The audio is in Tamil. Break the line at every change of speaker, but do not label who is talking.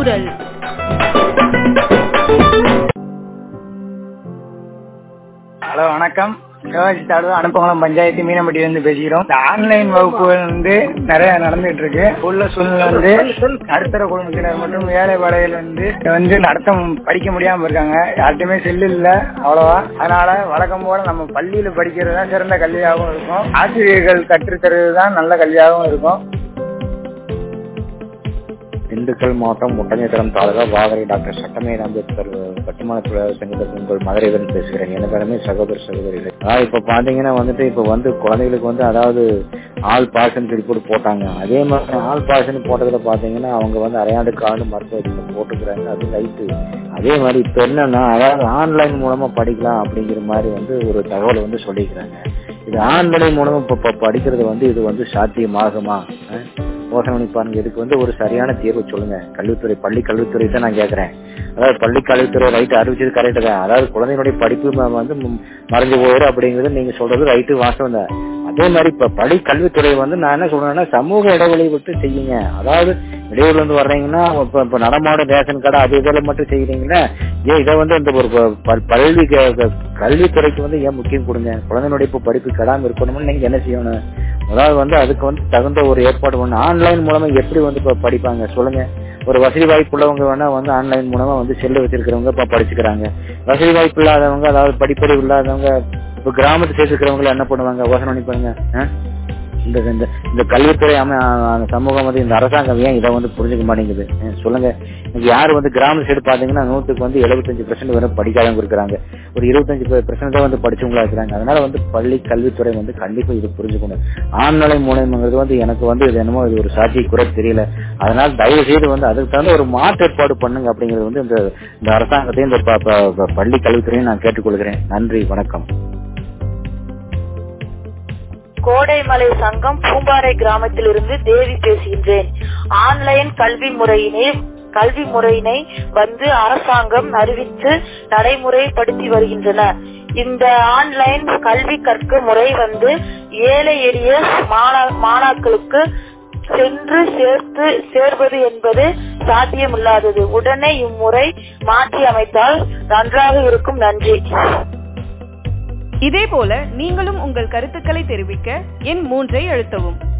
குரல்
ஹலோ வணக்கம் சிவாஜி தாடு அனுப்பகுளம் பஞ்சாயத்து மீனம்பட்டியிலிருந்து பேசுகிறோம் இந்த ஆன்லைன் வகுப்புகள் வந்து நிறைய நடந்துட்டு இருக்கு உள்ள சூழ்நிலை வந்து நடுத்தர குடும்பத்தினர் மற்றும் ஏழை பாடைகள் வந்து வந்து நடத்த படிக்க முடியாம இருக்காங்க யார்கிட்டயுமே செல்லு இல்ல அவ்வளவா அதனால வழக்கம் போல நம்ம பள்ளியில படிக்கிறது தான் சிறந்த கல்வியாகவும் இருக்கும் ஆசிரியர்கள் கற்றுத்தருவது தான் நல்ல கல்வியாகவும் இருக்கும்
திண்டுக்கல் மாவட்டம் ஒட்டஞ்சத்திரம் தாலுகா வாகரை டாக்டர் சட்டமேர் அம்பேத்கர் கட்டுமான தொழிலாளர் சங்கத்தில் உங்கள் மதுரைவன் பேசுகிறேன் எனக்கடமே சகோதர சகோதரிகள் அதாவது இப்ப பாத்தீங்கன்னா வந்துட்டு இப்ப வந்து குழந்தைகளுக்கு வந்து அதாவது ஆள் பாசன் ரிப்போர்ட் போட்டாங்க அதே மாதிரி ஆள் பாசன் போட்டதுல பாத்தீங்கன்னா அவங்க வந்து அரையாண்டு கார்டு மருத்துவ போட்டுக்கிறாங்க அது ரைட்டு அதே மாதிரி இப்ப என்னன்னா அதாவது ஆன்லைன் மூலமா படிக்கலாம் அப்படிங்கிற மாதிரி வந்து ஒரு தகவலை வந்து சொல்லிக்கிறாங்க இது ஆன்லைன் மூலமா இப்ப படிக்கிறது வந்து இது வந்து சாத்தியமாகுமா யோசனை பண்ணி பாருங்க இதுக்கு வந்து ஒரு சரியான தீர்வு சொல்லுங்க கல்வித்துறை பள்ளி கல்வித்துறை தான் நான் கேக்குறேன் அதாவது பள்ளி கல்வித்துறை ரைட்டு அறிவிச்சது கரெக்ட் தான் அதாவது குழந்தைகளுடைய படிப்பு வந்து மறைஞ்சு போயிடும் அப்படிங்கிறது நீங்க சொல்றது ரைட்டு வாசம் தான் அதே மாதிரி இப்ப பள்ளி கல்வித்துறை வந்து நான் என்ன சொல்றேன்னா சமூக இடைவெளி விட்டு செய்யுங்க அதாவது இடையூர்ல இருந்து வர்றீங்கன்னா இப்ப இப்ப நடமாடும் ரேஷன் கடை அது இதில் மட்டும் செய்யறீங்கன்னா ஏன் இதை வந்து இந்த ஒரு பல்வி கல்வித்துறைக்கு வந்து ஏன் முக்கியம் கொடுங்க குழந்தைனுடைய இப்ப படிப்பு கெடாம இருக்கணும்னு நீங்க என்ன செய்யணும் அதாவது வந்து அதுக்கு வந்து தகுந்த ஒரு ஏற்பாடு பண்ணு ஆன்லைன் மூலமா எப்படி வந்து இப்ப படிப்பாங்க சொல்லுங்க ஒரு வசதி வாய்ப்பு உள்ளவங்க வேணா வந்து ஆன்லைன் மூலமா வந்து செல்லு வச்சிருக்கிறவங்க இப்ப படிச்சுக்கிறாங்க வசதி வாய்ப்பு இல்லாதவங்க அதாவது படிப்பறிவு இல்லாதவங்க இப்ப கிராமத்து சேர்த்துக்கிறவங்க என்ன பண்ணுவாங்க யோசனை பண்ணி பாருங்க இந்த இந்த கல்வித்துறை அமை சமூகம் வந்து இந்த அரசாங்கம் ஏன் இதை வந்து புரிஞ்சுக்க மாட்டேங்குது சொல்லுங்க இன்னைக்கு யாரு வந்து கிராம சைடு பாத்தீங்கன்னா நூற்றுக்கு வந்து எழுபத்தஞ்சு பெர்சென்ட் வரை படிக்காதவங்க இருக்கிறாங்க ஒரு இருபத்தஞ்சு பெர்சென்ட் தான் வந்து படிச்சவங்களா இருக்கிறாங்க அதனால வந்து பள்ளி கல்வித்துறை வந்து கண்டிப்பா இது புரிஞ்சுக்கணும் ஆண்நிலை மூலயமாங்கிறது வந்து எனக்கு வந்து இது என்னமோ இது ஒரு சாட்சி குறை தெரியல அதனால தயவு செய்து வந்து அதுக்கு தகுந்த ஒரு மாற்று ஏற்பாடு பண்ணுங்க அப்படிங்கிறது வந்து இந்த இந்த அரசாங்கத்தையும் இந்த பள்ளி கல்வித்துறையும் நான் கேட்டுக்கொள்கிறேன் நன்றி வணக்கம்
கோடைமலை சங்கம் பூம்பாறை கிராமத்திலிருந்து தேவி பேசுகின்றேன் ஆன்லைன் கல்வி முறையினை கல்வி முறையினை வந்து அரசாங்கம் அறிவித்து நடைமுறைப்படுத்தி வருகின்றன இந்த ஆன்லைன் கல்வி கற்கும் முறை வந்து ஏழை எளிய மாணாக்களுக்கு சென்று சேர்த்து சேர்வது என்பது சாத்தியமில்லாதது உடனே இம்முறை மாற்றி அமைத்தால் நன்றாக இருக்கும் நன்றி
இதே போல நீங்களும் உங்கள் கருத்துக்களை தெரிவிக்க எண் மூன்றை அழுத்தவும்